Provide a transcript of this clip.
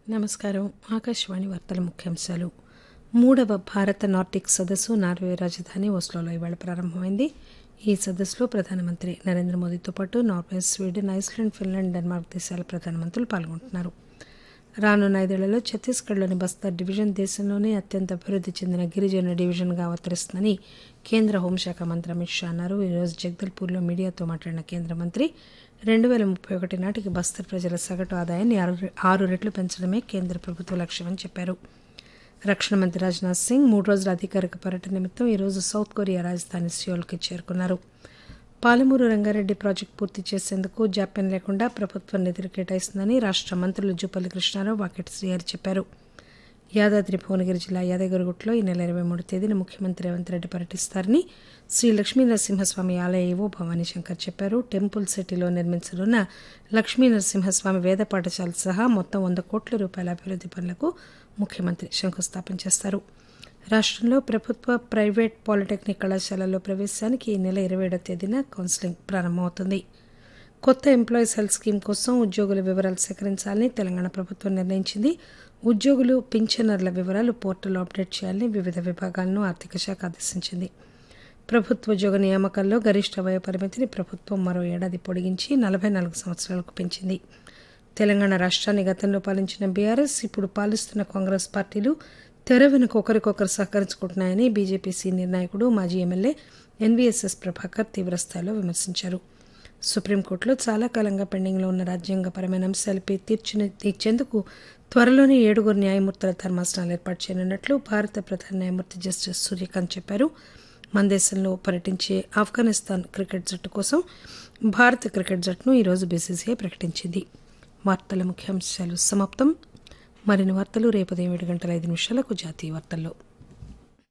నమస్కారం ఆకాశవాణి వార్తల ముఖ్యాంశాలు మూడవ భారత నార్డిక్ సదస్సు నార్వే రాజధాని ఓస్లోలో ఇవాళ ప్రారంభమైంది ఈ సదస్సులో ప్రధానమంత్రి నరేంద్ర మోదీతో పాటు Norway Sweden Iceland Finland Denmark దేశాల ప్రధానమంత్రులు పాల్గొంటున్నారు రానున్న ఐదేళ్లలో ఛత్తీస్గఢ్లోని బస్తర్ డివిజన్ దేశంలోనే అత్యంత అభివృద్ధి చెందిన గిరిజన డివిజన్గా అవతరిస్తుందని కేంద్ర హోంశాఖ మంత్రి అమిత్ షా అన్నారు ఈరోజు జగదల్పూర్లో మీడియాతో మాట్లాడిన కేంద్ర మంత్రి రెండు వేల ముప్పై ఒకటి నాటికి బస్తర్ ప్రజల సగటు ఆదాయాన్ని ఆరు ఆరు రెట్లు పెంచడమే కేంద్ర ప్రభుత్వ లక్ష్యమని చెప్పారు రక్షణ మంత్రి రాజ్నాథ్ సింగ్ మూడు రోజుల అధికారిక పర్యటన నిమిత్తం ఈరోజు సౌత్ కొరియా రాజధాని సియోల్కి చేరుకున్నారు పాలమూరు రంగారెడ్డి ప్రాజెక్టు పూర్తి చేసేందుకు జాప్యం లేకుండా ప్రభుత్వం నిధులు కేటాయిస్తుందని రాష్ట మంత్రులు జూపల్లి కృష్ణారావు వాకెటి శ్రీహరి చెప్పారు యాదాద్రి భువనగిరి జిల్లా యాదగిరిగుట్టలో ఈ నెల ఇరవై మూడు తేదీన ముఖ్యమంత్రి రేవంత్ రెడ్డి పర్యటిస్తారని శ్రీ లక్ష్మీ నరసింహస్వామి ఆలయ ఈవో భవానీ శంకర్ చెప్పారు టెంపుల్ సిటీలో నిర్మించనున్న లక్ష్మీ నరసింహస్వామి వేద పాఠశాల సహా మొత్తం వంద కోట్ల రూపాయల అభివృద్ది పనులకు ముఖ్యమంత్రి శంకుస్థాపన చేస్తారు రాష్టంలో ప్రభుత్వ ప్రైవేట్ పాలిటెక్నిక్ కళాశాలల్లో ప్రవేశానికి ఈ నెల ఇరవై ఏడవ తేదీన కౌన్సిలింగ్ ప్రారంభమవుతుంది కొత్త ఎంప్లాయీస్ హెల్త్ స్కీమ్ కోసం ఉద్యోగుల వివరాలు సేకరించాలని తెలంగాణ ప్రభుత్వం నిర్ణయించింది ఉద్యోగులు పింఛనర్ల వివరాలు పోర్టల్లో అప్డేట్ చేయాలని వివిధ విభాగాలను ఆర్థిక శాఖ ఆదేశించింది ప్రభుత్వ ఉద్యోగ నియామకాల్లో గరిష్ట వయ పరిమితిని ప్రభుత్వం మరో ఏడాది పొడిగించి నలభై నాలుగు సంవత్సరాలకు పెంచింది తెలంగాణ రాష్ట్రాన్ని గతంలో పాలించిన బీఆర్ఎస్ ఇప్పుడు పాలిస్తున్న కాంగ్రెస్ పార్టీలు తెర వెనుక ఒకరికొకరు సహకరించుకుంటున్నాయని బీజేపీ సీనియర్ నాయకుడు మాజీ ఎమ్మెల్యే ఎన్వీఎస్ఎస్ ప్రభాకర్ తీవ్రస్థాయిలో విమర్శించారు సుప్రీంకోర్టులో చాలా కాలంగా పెండింగ్లో ఉన్న రాజ్యాంగపరమైన అంశాలపై తీర్చిన ఇచ్చేందుకు త్వరలోనే ఏడుగురు న్యాయమూర్తుల ధర్మాసనాలు ఏర్పాటు చేయనున్నట్లు భారత ప్రధాన న్యాయమూర్తి జస్టిస్ సూర్యకాంత్ చెప్పారు మన దేశంలో పర్యటించే ఆఫ్ఘనిస్తాన్ క్రికెట్ జట్టు కోసం భారత క్రికెట్ జట్టును ఈరోజు బీసీసీఐ ప్రకటించింది వార్తల ముఖ్యాంశాలు సమాప్తం మరిన్ని వార్తలు రేపు ఉదయం ఏడు గంటల ఐదు నిమిషాలకు జాతీయ వార్తల్లో